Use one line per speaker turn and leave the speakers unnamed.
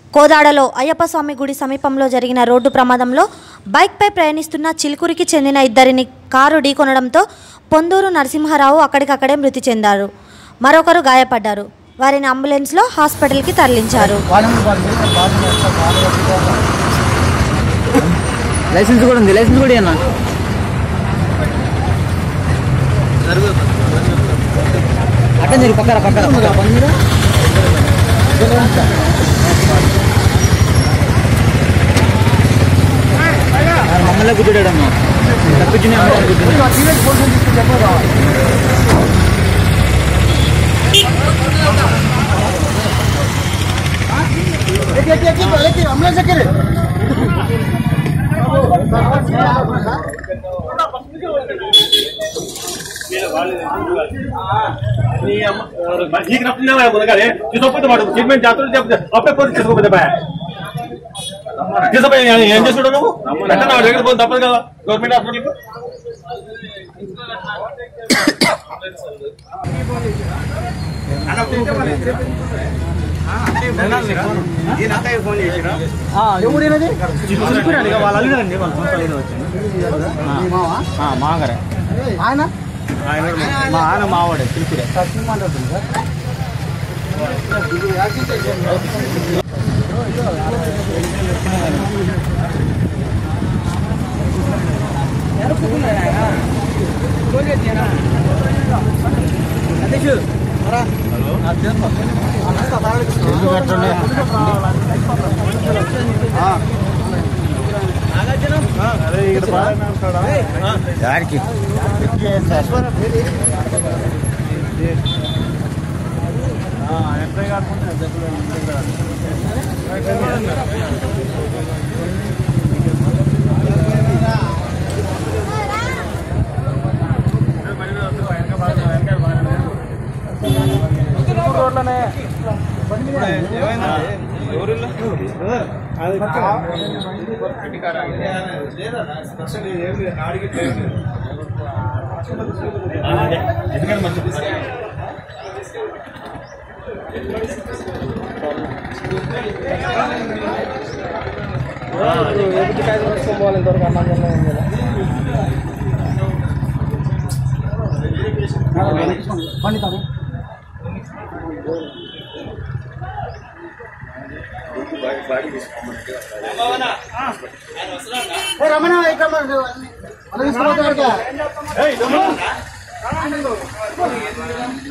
కోదాడలో అయ్యప్పస్వామి గుడి సమీపంలో జరిగిన రోడ్డు ప్రమాదంలో బైక్పై ప్రయాణిస్తున్న చిలుకూరికి చెందిన ఇద్దరిని కారు ఢీకొనడంతో పొందూరు నరసింహారావు అక్కడికక్కడే మృతి చెందారు మరొకరు గాయపడ్డారు వారిని అంబులెన్స్లో హాస్పిటల్కి తరలించారు
లైసెన్స్ కూడా ఉంది లైసెన్స్ కూడా అన్న అట్ట మీరు పక్కన పక్కన పక్కన మమ్మల్ని గుద్దాడమ్మా తప్పించిన
ठीक रखने वाला बोला करे जिसको पता बात ट्रीटमेंट जातो जब अपने పోతే చేసుకోకపోతే బా తీసుకుపోయి ఏం చేస్తున్నావు నువ్వు అంటే నా దగ్గర పోతే తప్పదు కదా గవర్నమెంట్ హాస్పిటల్కి
వాళ్ళు అల్లుడండి వాళ్ళ సొంత అల్లుడు వచ్చాను మాగరే
ఆయన
మా ఆయన మావాడే చిలుకురే దానికి
రమణ ఇక్కడ తీసుకుపోతాడు